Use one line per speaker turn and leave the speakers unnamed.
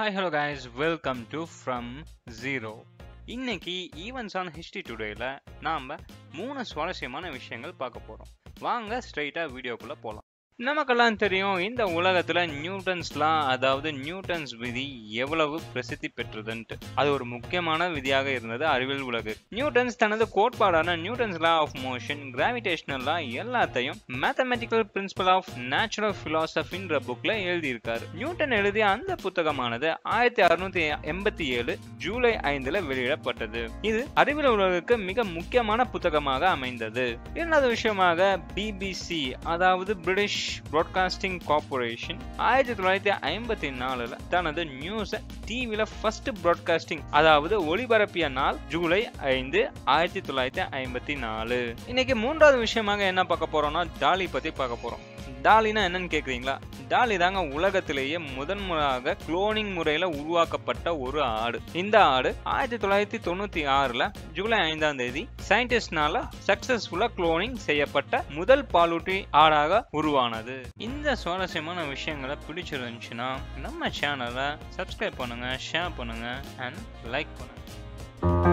hi hello guys welcome to from zero இன்னைக்கு events on history டுடேல நாம் மூணு சுவாரஸ்யமான விஷயங்கள் பார்க்க போகிறோம் வாங்க ஸ்ட்ரைட்டாக வீடியோக்குள்ளே போகலாம் நமக்கெல்லாம் தெரியும் இந்த உலகத்துல நியூட்டன்ஸ்லாம் அதாவது நியூட்டன்ஸ் விதி எவ்வளவு பிரசித்தி பெற்றதுன்ட்டு அது ஒரு முக்கியமான விதியாக இருந்தது அறிவியல் உலகு நியூட்டன்ஸ் தனது கோட்பாடான Newton's law of motion gravitational law எல்லாத்தையும் மேத்தமெட்டிக்கல் பிரின்சிபல் ஆஃப் நேச்சுரல் பிலாசபின்ற புக்ல எழுதியிருக்காரு நியூட்டன் எழுதிய அந்த புத்தகமானது ஆயிரத்தி அறுநூத்தி எண்பத்தி ஏழு ஜூலை ஐந்துல வெளியிடப்பட்டது இது அறிவியல் உலகுக்கு மிக முக்கியமான புத்தகமாக அமைந்தது இரண்டாவது விஷயமாக பிபிசி அதாவது பிரிட்டிஷ் ப்ராட்காஸ்டிங் கார்பரேஷன் ஆயிரத்தி தொள்ளாயிரத்தி ஐம்பத்தி நாலுல தனது நியூஸை டிவில ஃபர்ஸ்ட் ப்ராட்காஸ்டிங் அதாவது ஒளிபரப்பிய நாள் ஜூலை ஐந்து ஆயிரத்தி தொள்ளாயிரத்தி ஐம்பத்தி நாலு இன்னைக்கு மூன்றாவது விஷயமாக என்ன பார்க்க போறோம்னா டாலி பத்தி பார்க்க போறோம் டாலினா என்னன்னு கேக்குறீங்களா டாலி தாங்க உலகத்திலேயே முதன்முறையாக குளோனிங் முறையில உருவாக்கப்பட்ட ஒரு ஆடு இந்த ஆடு ஆயிரத்தி தொள்ளாயிரத்தி தொண்ணூத்தி ஆறுல ஜூலை ஐந்தாம் தேதி சயின்டிஸ்ட்னால சக்சஸ்ஃபுல்லா குளோனிங் செய்யப்பட்ட முதல் பாலூட்டி ஆடாக உருவானது இந்த சுவாரஸ்யமான விஷயங்களை பிடிச்சிருந்துச்சுன்னா நம்ம சேனலை சப்ஸ்கிரைப் பண்ணுங்க ஷேர் பண்ணுங்க அண்ட் லைக் பண்ணுங்க